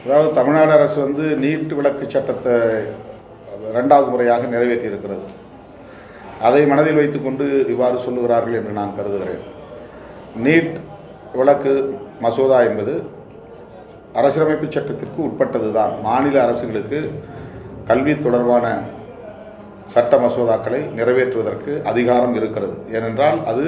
அதாவது தமிழ்நாடு அரசு வந்து நீட் விளக்கு சட்டத்தை ரெண்டாவது முறையாக நிறைவேற்றி இருக்கிறது அதை மனதில் வைத்துக்கொண்டு இவ்வாறு சொல்லுகிறார்கள் என்று நான் கருதுகிறேன் நீட் விளக்கு மசோதா என்பது அரசியலமைப்பு சட்டத்திற்கு உட்பட்டது தான் மாநில அரசுகளுக்கு கல்வி தொடர்பான சட்ட மசோதாக்களை நிறைவேற்றுவதற்கு அதிகாரம் இருக்கிறது ஏனென்றால் அது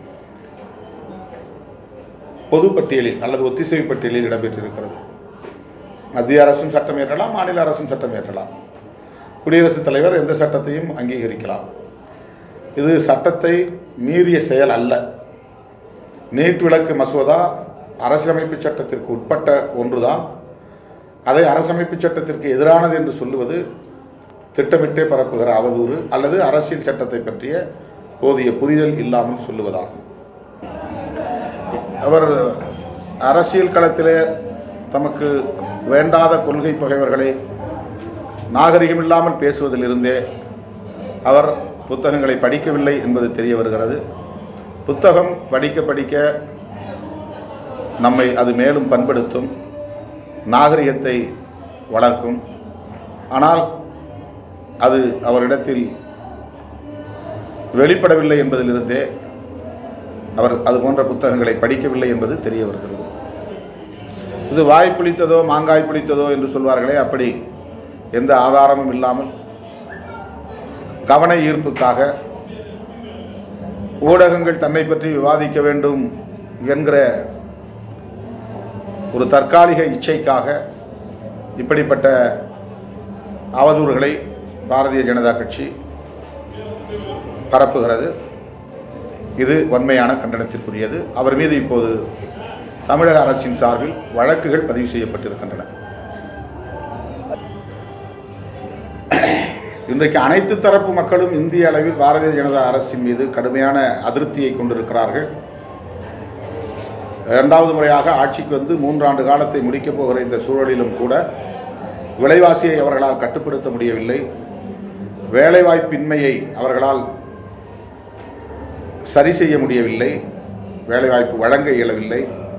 பொதுப்பட்டியலில் அல்லது ஒத்திசைவு பட்டியலில் இடம்பெற்றிருக்கிறது மத்திய அரசும் சட்டம் இயற்றலாம் மாநில அரசும் சட்டம் இயற்றலாம் குடியரசுத் தலைவர் எந்த சட்டத்தையும் அங்கீகரிக்கலாம் இது சட்டத்தை மீறிய செயல் அல்ல நீட் விளக்கு மசோதா அரசியலமைப்பு சட்டத்திற்கு உட்பட்ட ஒன்றுதான் அதை அரசமைப்பு சட்டத்திற்கு எதிரானது என்று சொல்லுவது திட்டமிட்டே பரப்புகிற அவதூறு அல்லது அரசியல் சட்டத்தை பற்றிய போதிய புரிதல் இல்லாமல் சொல்லுவதாகும் அவர் அரசியல் களத்திலே தமக்கு வேண்டாத கொள்கை பகைவர்களை நாகரிகம் இல்லாமல் பேசுவதிலிருந்தே அவர் புத்தகங்களை படிக்கவில்லை என்பது தெரிய வருகிறது புத்தகம் படிக்க படிக்க நம்மை அது மேலும் பண்படுத்தும் நாகரிகத்தை வளர்க்கும் ஆனால் அது அவரிடத்தில் வெளிப்படவில்லை என்பதிலிருந்தே அவர் அது போன்ற புத்தகங்களை படிக்கவில்லை என்பது தெரிய வருகிறது இது வாய் புளித்ததோ மாங்காய் புளித்ததோ என்று சொல்வார்களே அப்படி எந்த ஆதாரமும் இல்லாமல் கவன ஈர்ப்புக்காக ஊடகங்கள் தன்னை பற்றி விவாதிக்க வேண்டும் என்கிற ஒரு தற்காலிக இச்சைக்காக இப்படிப்பட்ட அவதூறுகளை பாரதிய ஜனதா கட்சி பரப்புகிறது இது வன்மையான கண்டனத்திற்குரியது அவர் மீது இப்போது தமிழக அரசின் சார்பில் வழக்குகள் பதிவு செய்யப்பட்டிருக்கின்றன இன்றைக்கு அனைத்து தரப்பு மக்களும் இந்திய அளவில் பாரதிய ஜனதா அரசின் மீது கடுமையான அதிருப்தியை கொண்டிருக்கிறார்கள் இரண்டாவது முறையாக ஆட்சிக்கு வந்து மூன்றாண்டு காலத்தை முடிக்கப் போகிற இந்த சூழலிலும் கூட விலைவாசியை அவர்களால் கட்டுப்படுத்த முடியவில்லை வேலைவாய்ப்பின்மையை அவர்களால் சரி செய்ய முடியவில்லை வேலைவாய்ப்பு வழங்க இயலவில்லை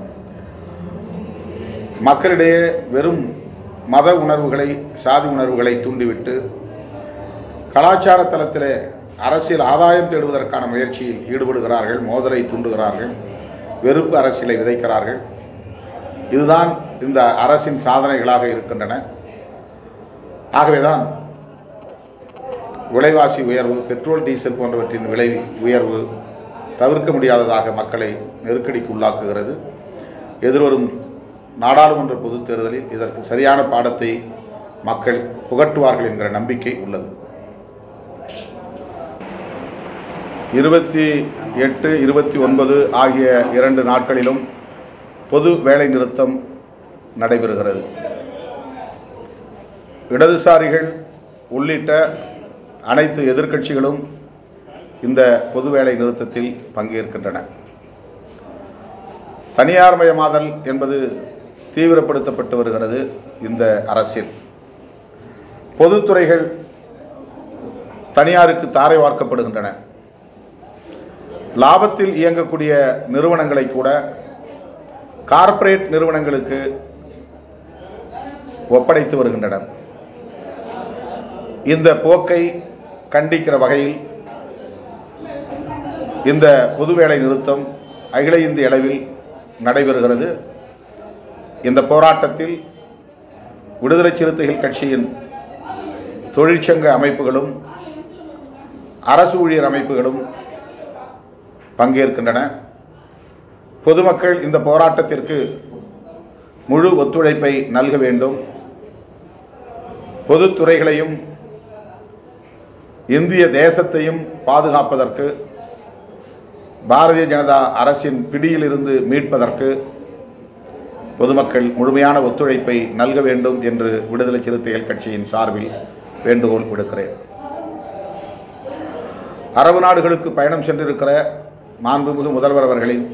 மக்களிடையே வெறும் மத உணர்வுகளை சாதி உணர்வுகளை தூண்டிவிட்டு கலாச்சார தளத்திலே அரசியல் ஆதாயம் தேடுவதற்கான முயற்சியில் ஈடுபடுகிறார்கள் மோதலை தூண்டுகிறார்கள் வெறுப்பு அரசியலை விதைக்கிறார்கள் இதுதான் இந்த அரசின் சாதனைகளாக இருக்கின்றன ஆகவேதான் விலைவாசி உயர்வு பெட்ரோல் டீசல் போன்றவற்றின் விலை உயர்வு தவிர்க்க முடியாததாக மக்களை நெருக்கடிக்கு உள்ளாக்குகிறது எதிர்வரும் நாடாளுமன்ற பொதுத் தேர்தலில் இதற்கு சரியான பாடத்தை மக்கள் புகட்டுவார்கள் என்கிற நம்பிக்கை உள்ளது இருபத்தி எட்டு இருபத்தி ஒன்பது ஆகிய இரண்டு நாட்களிலும் பொது வேலை நிறுத்தம் நடைபெறுகிறது இடதுசாரிகள் உள்ளிட்ட அனைத்து எதிர்க்கட்சிகளும் இந்த பொது வேலை நிறுத்தத்தில் பங்கேற்கின்றன தனியார்மயமாதல் என்பது தீவிரப்படுத்தப்பட்டு வருகிறது இந்த அரசில் பொதுத்துறைகள் தனியாருக்கு தாரை வார்க்கப்படுகின்றன லாபத்தில் இயங்கக்கூடிய நிறுவனங்களை கூட கார்ப்பரேட் நிறுவனங்களுக்கு ஒப்படைத்து வருகின்றனர் இந்த போக்கை கண்டிக்கிற வகையில் இந்த பொதுவேலை நிறுத்தம் அகில இந்திய அளவில் நடைபெறுகிறது இந்த போராட்டத்தில் விடுதலை சிறுத்தைகள் கட்சியின் தொழிற்சங்க அமைப்புகளும் அரசு ஊழியர் அமைப்புகளும் பங்கேற்கின்றன பொதுமக்கள் இந்த போராட்டத்திற்கு முழு ஒத்துழைப்பை நல்க வேண்டும் பொதுத்துறைகளையும் இந்திய தேசத்தையும் பாதுகாப்பதற்கு பாரதிய ஜனதா அரசின் பிடியிலிருந்து மீட்பதற்கு பொதுமக்கள் முழுமையான ஒத்துழைப்பை நல்க வேண்டும் என்று விடுதலை சிறுத்தைகள் கட்சியின் சார்பில் வேண்டுகோள் விடுக்கிறேன் அரபு நாடுகளுக்கு பயணம் சென்றிருக்கிற மாண்புமிகு முதல்வர் அவர்களின்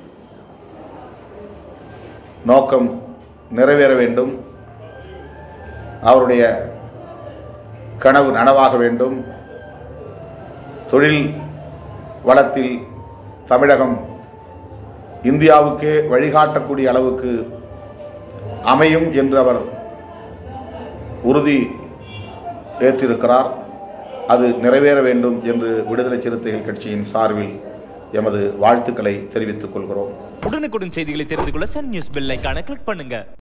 நோக்கம் நிறைவேற வேண்டும் அவருடைய கனவு நனவாக வேண்டும் தொழில் வளத்தில் தமிழகம் இந்தியாவுக்கே வழிகாட்டக்கூடிய அளவுக்கு அமையும் என்று அவர் உறுதி ஏற்றிருக்கிறார் அது நிறைவேற வேண்டும் என்று விடுதலை சிறுத்தைகள் கட்சியின் சார்பில் எமது வாழ்த்துக்களை தெரிவித்துக் கொள்கிறோம் உடனுக்குடன் செய்திகளை தெரிந்து கொள்ள சன் நியூஸ் பெல் ஐகானை கிளிக் பண்ணுங்க